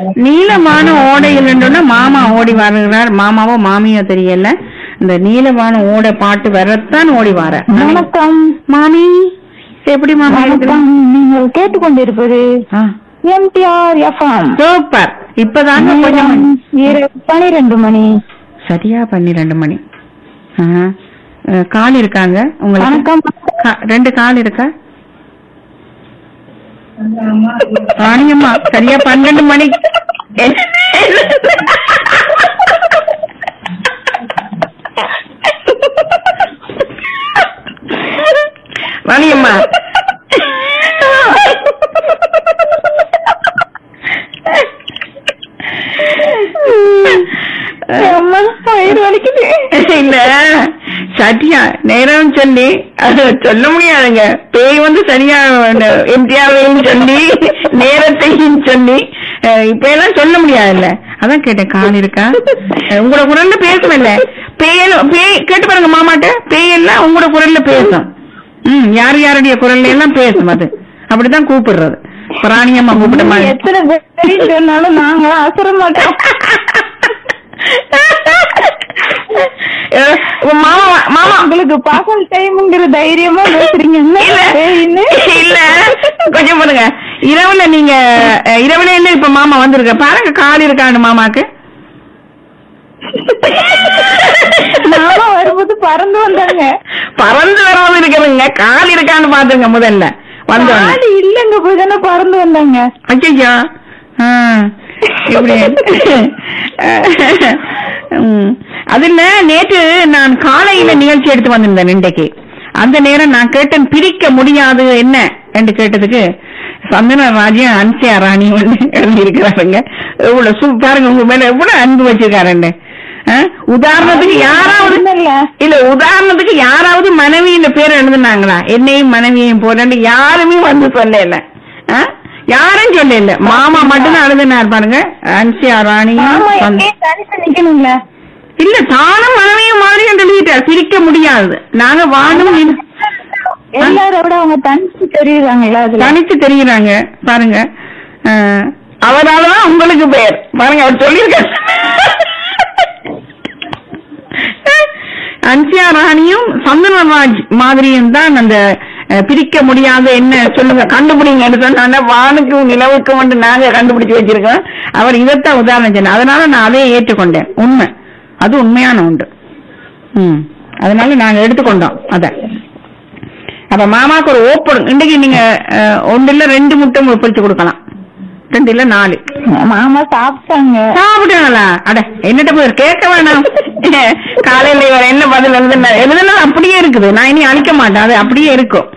நீலமான ஓடையில் இருந்தோன்னா மாமா ஓடி வருகிறார் மாமாவோ மாமியோ தெரியல இந்த நீலமான ஓடை பாட்டு வரத்தான் ஓடி வர வணக்கம் மாமி எப்படி மாமா இருக்குது? வணக்கம் நீங்கள் கேட்டுக்கொண்டிருப்பது ஆ, எம்டிஆர் எஃப்எம் சூப்பர் இப்பதாங்க கொஞ்சம் இரவு பனிரெண்டு மணி சரியா பன்னிரெண்டு மணி ஆ, அஹ், கால் இருக்காங்க உங்களுக்கு வணக்கம் கா- ரெண்டு கால் இருக்கா ராணியம்மா சரியா பன்னெண்டு மணி ராணியம்மா அம்மா, வயிறு வலிக்குது இல்ல சத்தியா நேரம் சொல்லி அது சொல்ல முடியாதுங்க பேய் வந்து சரியா எம்டிஆவையும் சொல்லி நேரத்தையும் சொல்லி அஹ், இப்ப எல்லாம் சொல்ல முடியாதுல்ல அதான் கேட்டேன் கால் இருக்கா அஹ், உங்களோட குரல்ல பேசுமில்ல பேய் பேய் கேட்டு பாருங்க மாமாட்ட பேய் எல்லாம் உங்களோட குரல்ல பேசும் ம் யார் யாருடைய குரல்ல எல்லாம் பேசும் அது அப்படிதான் கூப்பிடுறது பிராணியம்மா கூப்பிட்ட மாதிரி எத்தனை பேர் சொன்னாலும் நாங்களாம் அசர மாட்டோம் அஹ், மாமா மாமா உங்களுக்கு பகல் டைம்ங்கிற தைரியமா பேசுறீங்க என்ன இல்ல பேயின்னு? இல்ல கொஞ்சம் பாருங்க இரவுல நீங்க அஹ், இரவுல என்ன இப்ப மாமா வந்திருக்க பாருங்க கால் இருக்கான்னு மாமாக்கு மாமா வரும்போது பறந்து வந்தாங்க பறந்து வரவும் இருக்குதுங்க கால் இருக்கான்னு பாத்துங்க முதல்ல வந்தோடனே ஆளு இல்லங்க போய் தானே பறந்து வந்தாங்க ஐயோ இப்படி ம். அதுல நேற்று நான் காலையில நிகழ்ச்சி எடுத்து வந்திருந்தேன் இன்றைக்கு அந்த நேரம் நான் கேட்டேன் பிரிக்க முடியாது என்ன என்று கேட்டதுக்கு சந்தன ராஜ்யம் அன்சியா ராணி ஒண்ணு எழுதி இருக்கிறாருங்க எவ்வளவு சூ பாருங்க உங்க மேல எவ்வளவு அன்பு வச்சிருக்காருன்னு ஆ? உதாரணத்துக்கு யாராவது இல்ல இல்ல உதாரணத்துக்கு யாராவது மனைவியின் பேர் எழுதுனாங்களா என்னையும் மனைவியையும் போலன்னு யாருமே வந்து சொல்லல ஆ? யாரும் சொல்லல மாமா மட்டும்தான் எழுதினார் பாருங்க அன்சியா ராணியும் மாமா சந்த- எங்கேயும் தனிச்சு நிக்கணுங்களா இல்ல தானும் மனைவியும் மாதிரி எழுதிட்டார் பிரிக்க முடியாது நாங்க வாழும் நின்- எல்லாரை விட அவங்க தனிச்சு தெரியுறாங்களா அதுல தனித்து தெரியுறாங்க பாருங்க ஆ, அவராலதான் உங்களுக்கு பேர் பாருங்க அவர் சொல்லியிருக்காரு அன்சியா ராணியும் சந்தனராஜ் மாதிரியும் தான் அந்த அஹ், பிரிக்க முடியாத என்ன சொல்லுங்க கண்டுபிடிங்கன்னு சொன்னா வானுக்கும் நிலவுக்கும் வந்து நாங்க கண்டுபிடிச்சு வச்சிருக்கோம் அவர் இதைத்தான் உதாரணம் சொன்னார் அதனால நான் அதையே ஏற்றுக்கொண்டேன் உண்மை அது உண்மையான உண்டு ம் அதனால நாங்க எடுத்துக்கொண்டோம் அத அப்ப மாமாக்கு ஒரு ஓப்பன் இன்னைக்கு நீங்க அஹ், ஒண்ணு இல்ல ரெண்டு முட்டை பொரிச்சு கொடுக்கலாம் ரெண்டு இல்ல நாலு மாமா சாப்பிட்டாங்க சாப்பிட்டாங்களா அட என்னட்ட போய் கேட்க வேணாம் காலையில இவர் என்ன பதில் எழுதுனா எழுதுனா அப்படியே இருக்குது நான் இனி அழிக்க மாட்டேன் அது அப்படியே இருக்கும்